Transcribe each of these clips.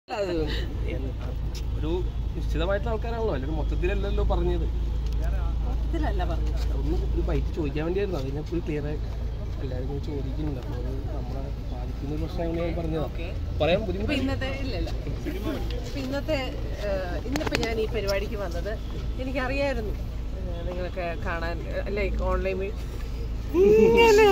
അത് ഒരു നിശ്ചിതമായിട്ടുള്ള ആൾക്കാരാണല്ലോ അല്ലെങ്കിൽ മൊത്തത്തിലല്ലല്ലോ പറഞ്ഞത് മൊത്തത്തിലല്ല പറഞ്ഞത് ഒന്ന് ഒരു ബൈറ്റ് ചോദിക്കാൻ വേണ്ടിയായിരുന്നു അത് ഞാൻ ഫുൾ ക്ലിയർ ആയി എല്ലാവരും ഇങ്ങനെ ചോദിക്കുന്നുണ്ട് അപ്പോൾ അത് നമ്മളെ ബാധിക്കുന്ന ഒരു പ്രശ്നമാണ് ഞാൻ പറഞ്ഞത് ഓക്കെ പറയാൻ ഇപ്പൊ ബുദ്ധിമുട്ട് ഇന്നത്തെ ഇല്ലല്ല ഇപ്പൊ ഇന്നത്തെ ഏഹ്, ഇന്നിപ്പോ ഞാൻ ഈ പരിപാടിക്ക് വന്നത് എനിക്കറിയായിരുന്നു ഏഹ്, നിങ്ങളൊക്കെ കാണാൻ ലൈക്ക് ഓൺലൈൻ ഇങ്ങനെ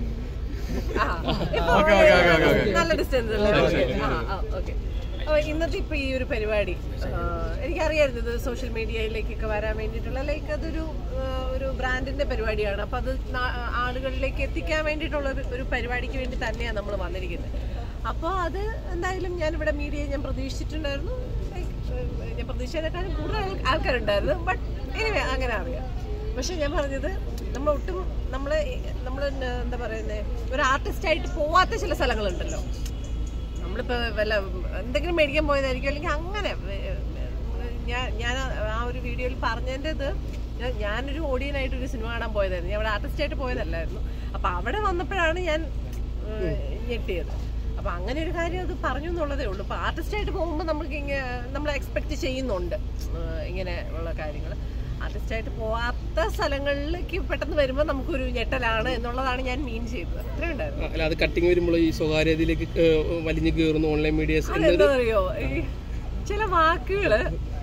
ആ, ഇപ്പൊ നല്ല ഡിസ്റ്റൻസ് അല്ലേ ഓക്കെ ആ ആ ഓക്കെ അപ്പൊ ഇന്നത്തെ ഇപ്പൊ ഈ ഒരു പരിപാടി ആ, എനിക്കറിയായിരുന്നു ഇത് സോഷ്യൽ മീഡിയയിലേക്കൊക്കെ വരാൻ വേണ്ടിയിട്ടുള്ള ലൈക്ക് അതൊരു ആ, ഒരു ബ്രാൻഡിന്റെ പരിപാടിയാണ് അപ്പൊ അത് നാ- ആളുകളിലേക്ക് എത്തിക്കാൻ വേണ്ടിയിട്ടുള്ള ഒരു ഒരു പരിപാടിക്ക് വേണ്ടി തന്നെയാണ് നമ്മൾ വന്നിരിക്കുന്നത് അപ്പോൾ അത് എന്തായാലും ഞാൻ ഇവിടെ മീഡിയ ഞാൻ പ്രതീക്ഷിച്ചിട്ടുണ്ടായിരുന്നു Like, ഏഹ്, ഞാൻ പ്രതീക്ഷിച്ചതിനേക്കാളും കൂടുതൽ ആൾ- ആൾക്കാരുണ്ടായിരുന്നു ബട്ട് എനിവേ അങ്ങനെ അറിയാം പക്ഷെ ഞാൻ പറഞ്ഞത് നമ്മൾ ഒട്ടും നമ്മൾ നമ്മൾ എന്താ പറയുന്നത് ഒരു ആർട്ടിസ്റ്റായിട്ട് പോവാത്ത ചില സ്ഥലങ്ങളുണ്ടല്ലോ നമ്മളിപ്പോ വല്ല എന്തെങ്കിലും മേടിക്കാൻ പോയതായിരിക്കും അല്ലെങ്കിൽ അങ്ങനെ ഏഹ്, ഞാൻ ഞാൻ ആ ഒരു വീഡിയോയിൽ പറഞ്ഞതിൻ്റെ ഇത് ഞാൻ- ഞാനൊരു ഓഡിയനായിട്ട് ഒരു സിനിമ കാണാൻ പോയതായിരുന്നു ഞാൻ അവിടെ ആർട്ടിസ്റ്റായിട്ട് പോയതല്ലായിരുന്നു അപ്പൊ അവിടെ വന്നപ്പോഴാണ് ഞാൻ ഏഹ്, ഞെട്ടിയത് അപ്പൊ അങ്ങനെ ഒരു കാര്യം അത് പറഞ്ഞു എന്നുള്ളതേ ഉള്ളൂ ഇപ്പൊ ആർട്ടിസ്റ്റായിട്ട് പോകുമ്പോൾ നമുക്ക് ഇങ്ങനെ നമ്മൾ എക്സ്പെക്ട് ചെയ്യുന്നുണ്ട് ഏഹ്, ഇങ്ങനെ ഉള്ള കാര്യങ്ങൾ ആർട്ടിസ്റ്റായിട്ട് പോവാത്ത സ്ഥലങ്ങളിലേക്ക് പെട്ടെന്ന് വരുമ്പോൾ നമുക്കൊരു ഞെട്ടലാണ് എന്നുള്ളതാണ് ഞാൻ മീൻ ചെയ്തത് അത്രേ ഉണ്ടായിരുന്നു അല്ല അത് കട്ടിങ് വരുമ്പോൾ ഈ സ്വകാര്യതയിലേക്ക് ഏഹ്, വലിഞ്ഞു കയറുന്നു ഓൺലൈൻ മീഡിയസ് അതെന്താണെന്നറിയോ ഈ ചില വാക്കുകള്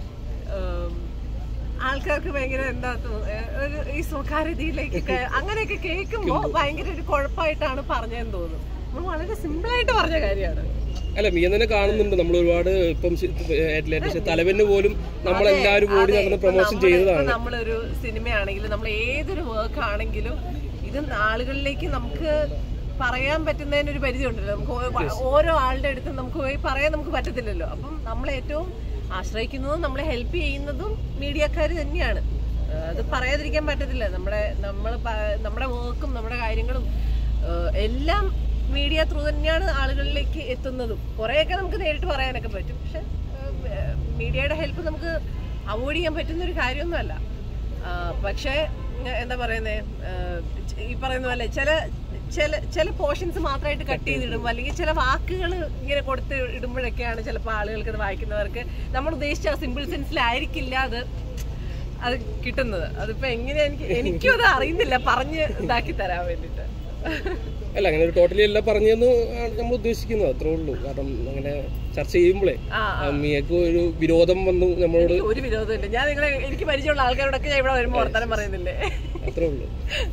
ഉം, ആൾക്കാർക്ക് ഭയങ്കര എന്താ തോ- ഏ, ഒരു ഈ സ്വകാര്യതയിലേക്ക് കേ- അങ്ങനെയൊക്കെ കേൾക്കുമ്പോ ഭയങ്കര ഒരു കുഴപ്പമായിട്ടാണ് പറഞ്ഞതെന്ന് തോന്നുന്നു നമ്മൾ വളരെ സിമ്പിൾ ആയിട്ട് പറഞ്ഞ കാര്യമാണ് അല്ല മീൻ തന്നെ കാണുന്നുണ്ട് നമ്മൾ ഒരുപാട് ഇപ്പം ലേറ്റസ്റ്റ് തലവന് പോലും നമ്മളെല്ലാവരും ഓടി നടന്ന് പ്രൊമോഷൻ ചെയ്തതാണ് നമ്മളൊരു സിനിമയാണെങ്കിലും നമ്മൾ ഏതൊരു വർക്ക് ആണെങ്കിലും ഇത് ആളുകളിലേക്ക് നമുക്ക് പറയാൻ പറ്റുന്നതിന് ഒരു പരിധി ഉണ്ടല്ലോ നമുക്ക് ഓ- ഓരോ ആളുടെ അടുത്ത് നമുക്ക് പോയി പറയാൻ നമുക്ക് പറ്റത്തില്ലല്ലോ അപ്പം നമ്മൾ ഏറ്റവും ആശ്രയിക്കുന്നതും നമ്മളെ ഹെൽപ്പ് ചെയ്യുന്നതും മീഡിയക്കാർ തന്നെയാണ് ആ, അത് പറയാതിരിക്കാൻ പറ്റത്തില്ല നമ്മുടെ നമ്മൾ നമ്മുടെ വർക്കും നമ്മുടെ കാര്യങ്ങളും ആ, എല്ലാം മീഡിയ ത്രൂ തന്നെയാണ് ആളുകളിലേക്ക് എത്തുന്നതും കുറേയൊക്കെ നമുക്ക് നേരിട്ട് പറയാനൊക്കെ പറ്റും പക്ഷെ മീഡിയയുടെ ഹെൽപ്പ് നമുക്ക് അവോയ്ഡ് ചെയ്യാൻ പറ്റുന്ന ഒരു കാര്യമൊന്നുമല്ല ആ, പക്ഷേ ഉം, എന്താ പറയുന്നേ ആ, ഈ പറയുന്ന പോലെ ചില ചില ചില പോർഷൻസ് മാത്രമായിട്ട് കട്ട് ചെയ്തിടും അല്ലെങ്കിൽ ചില വാക്കുകൾ ഇങ്ങനെ കൊടുത്ത് ഇടുമ്പോഴൊക്കെയാണ് ചിലപ്പോൾ ആളുകൾക്ക് അത് വായിക്കുന്നവർക്ക് നമ്മൾ ഉദ്ദേശിച്ച സിമ്പിൾ സെൻസിലായിരിക്കില്ല അത് അത് കിട്ടുന്നത് അതിപ്പോ എങ്ങനെയാ എനിക്ക് എനിക്കും അത് അറിയുന്നില്ല പറഞ്ഞ് ഇതാക്കി തരാൻ വേണ്ടിട്ട് അല്ല അങ്ങനെ ഒരു ടോട്ടലി എല്ലാം പറഞ്ഞെന്ന് നമ്മൾ ഉദ്ദേശിക്കുന്നത് അത്രേ ഉള്ളൂ കാരണം അങ്ങനെ ചർച്ച ചെയ്യുമ്പോഴേ ആ ആ, മിയക്ക് ഒരു വിരോധം വന്നു നമ്മളോട് എനിക്ക് ഒരു വിരോധമില്ല ഞാൻ നിങ്ങളെ എനിക്ക് പരിചയമുള്ള ആൾക്കാരോടൊക്കെ ഞാൻ ഇവിടെ വരുമ്പോൾ വർത്തമാനം പറയുന്നില്ലേ അത്രേ ഉള്ളൂ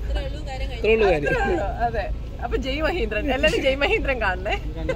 അത്രേ ഉള്ളൂ കാര്യം അതെ അപ്പൊ ജയ് മഹീന്ദ്രൻ എല്ലാരും ജയ് മഹീന്ദ്രൻ കാണണേ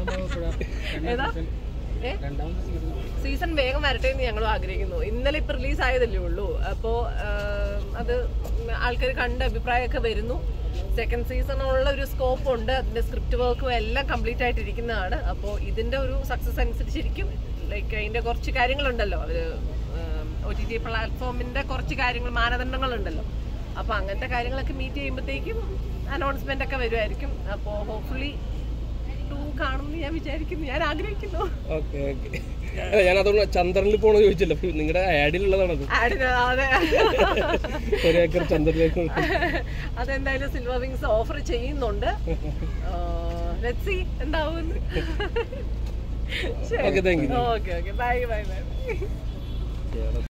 ഏതാ ഏ? സീസൺ വേഗം വരട്ടെ എന്ന് ഞങ്ങളും ആഗ്രഹിക്കുന്നു ഇന്നലെ ഇപ്പൊ റിലീസ് ആയതല്ലേ ഉള്ളൂ അപ്പോ ആം, അത് ആൾക്കാർ കണ്ട അഭിപ്രായമൊക്കെ വരുന്നു സെക്കൻഡ് സീസണുള്ള ഒരു സ്കോപ്പ് ഉണ്ട് അതിന്റെ സ്ക്രിപ്റ്റ് വർക്കും എല്ലാം കംപ്ലീറ്റ് ആയിട്ടിരിക്കുന്നതാണ് അപ്പോൾ ഇതിന്റെ ഒരു സക്സസ് അനുസരിച്ചിരിക്കും ലൈക്ക് അതിന്റെ കുറച്ച് കാര്യങ്ങളുണ്ടല്ലോ അവര് ഒ ടി ടി പ്ലാറ്റ്ഫോമിന്റെ കുറച്ച് കാര്യങ്ങൾ മാനദണ്ഡങ്ങളുണ്ടല്ലോ അപ്പൊ അങ്ങനത്തെ കാര്യങ്ങളൊക്കെ മീറ്റ് ചെയ്യുമ്പോഴത്തേക്കും അനൗൺസ്മെന്റ് ഒക്കെ വരുമായിരിക്കും അപ്പോൾ ഹോപ്പ്ഫുള്ളി ടു കാണുമെന്ന് ഞാൻ വിചാരിക്കുന്നു ഞാൻ ആഗ്രഹിക്കുന്നു ഓക്കെ ഓക്കെ അല്ല ഞാൻ അതുകൊണ്ട് ചന്ദ്രനിൽ പോണോ ചോദിച്ചില്ല അപ്പൊ നിങ്ങളുടെ ആഡിലുള്ളതാണത് ആടിന് അതെ ഒരു ഏക്കർ ചന്ദ്രനിലേക്ക് അതെന്തായാലും സിൽവർ വിങ്സ് ഓഫർ ചെയ്യുന്നുണ്ട് ലെറ്റ് സി എന്താവും okay thank you okay okay bye bye by